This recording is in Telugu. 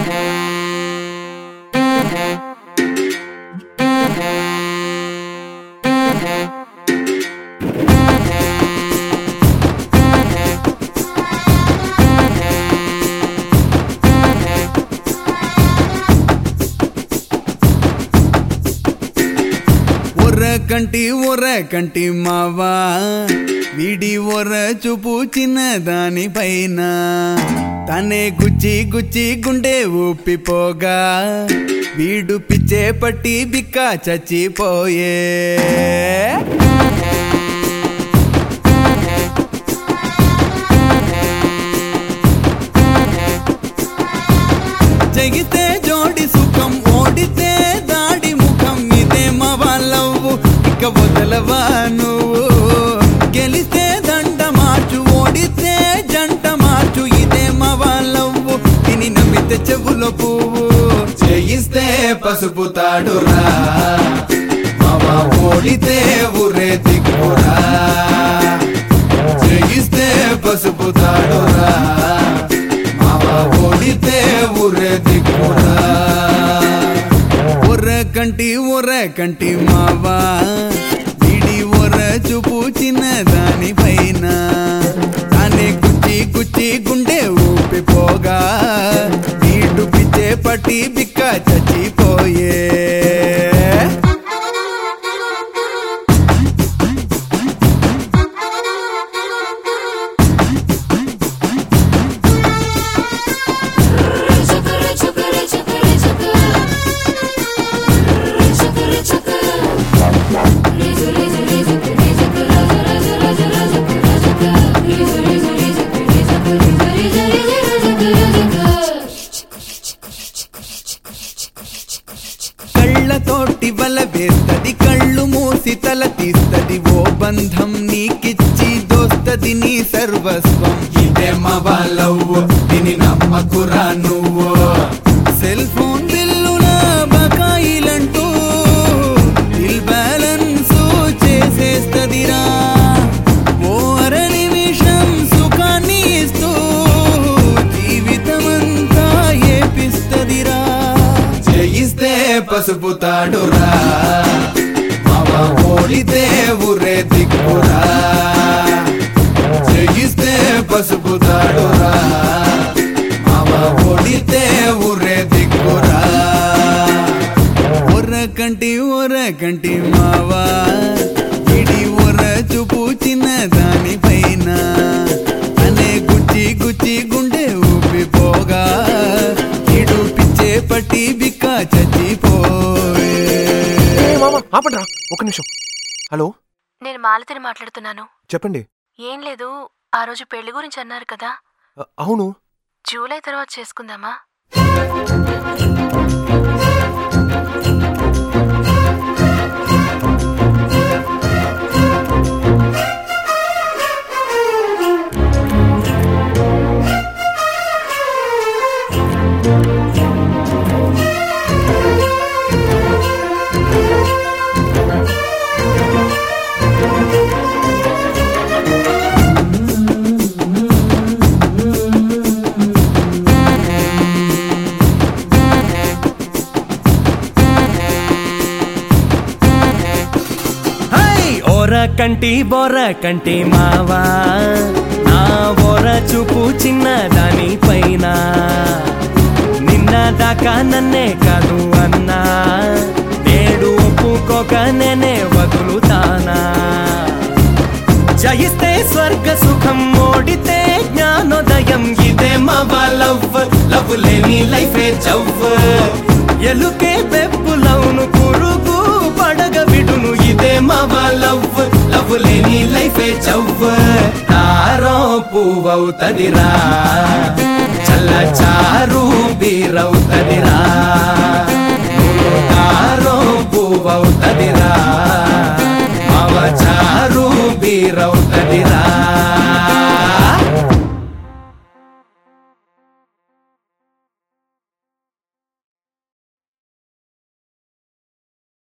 ఒర్ర కంటి ఒర్ర కంటి మావా వీడి ఒర్ర చూపు చిన్న దానిపైన తనే గుచ్చి గుచ్చి గుండె ఊపిపోగా వీడు పిచ్చే పట్టి బిక్క చచ్చిపోయే జగితే జోడి సుఖం ఓడితే దాడి ముఖం ఇదే వాళ్ళవు ఇక వదలవా నువ్వు గెలిస్తే దండ మార్చు ఓడితే జంట మార్చు ఇదే వాళ్ళవు తిని నమ్మితే చెవులో పువ్వు జయిస్తే పసుపు తాడురా మామ ఓడితే ఊరే దిక్కురా జయిస్తే పసుపు తాడురా మామ ఓడితే ఊరే దిక్కురా ఒర్ర కంటి ఒర్ర కంటి మావా వీడి ఒర్ర చూపు చిన్న దానిపైన తానే గుచ్చి గుచ్చి గుండె ఊపిపోగా వీడు పిచ్చే పట్టి బిక్క చచ్చిపోయే కళ్ళతోటి వల వేస్తది కళ్ళు మూసి తల తీస్తది ఓ బంధం నీకిచ్చి దోస్తది నీ సర్వస్వం ఇదే మా వాళ్ళవు దీని నమ్మకురా నువ్వు సెల్ ఫోన్ బిల్లుల బకాయిలంటూ బిల్ బ్యాలెన్స్ చేసేస్తదిరా ఓ అర నిమిషం సుఖాన్ని ఇస్తూ జీవితమంతా ఏపిస్తదిరా జయిస్తే పసుపు తాడురా మామ ఓడితే ఊరే దిక్కురా జయిస్తే పసుపు తాడురా మామ ఓడితే ఊరే దిక్కురా ఒర్ర కంటి ఒర్ర కంటి మావా ఇడి ఒర్ర చూపు చిన్న దానిపైన అనే గుచ్చి గుచ్చి గుండె ఊపిపోగా ఇడు పిచ్చే పట్టి బిక్క చచ్చిపోయే ఏ మామ ఆపండ్రా ఒక నిమిషం హలో నేను మాలతిని మాట్లాడుతున్నాను చెప్పండి ఏం లేదు ఆ రోజు పెళ్లి గురించి అన్నారు కదా అ- అవును జూలై తర్వాత చేసుకుందామా హై ఓర కంటి బోర కంటి మావా నా ఓర చూపు చిన్న దాని పైన నిన్న దాకా నన్నే కాదు అన్నా నేడు ఒప్పుకోక నేనే వదులుతానా జయిస్తే స్వర్గ సుఖం ఓడితే జ్ఞానోదయం ఇదే మా లవ్ లవ్ లేని లైఫే చవ్వ ఎలుకే పెప్పులవును పురుగు పడగ విడును ఇదే మా లవ్ లవ్ లేని లైఫే చవ్వ తారో పువ్వవుతదిరా చల్ల చారు బీరవుతదిరా తారో పువ్వవుతదిరా మావ చారు బీరవుతదిరా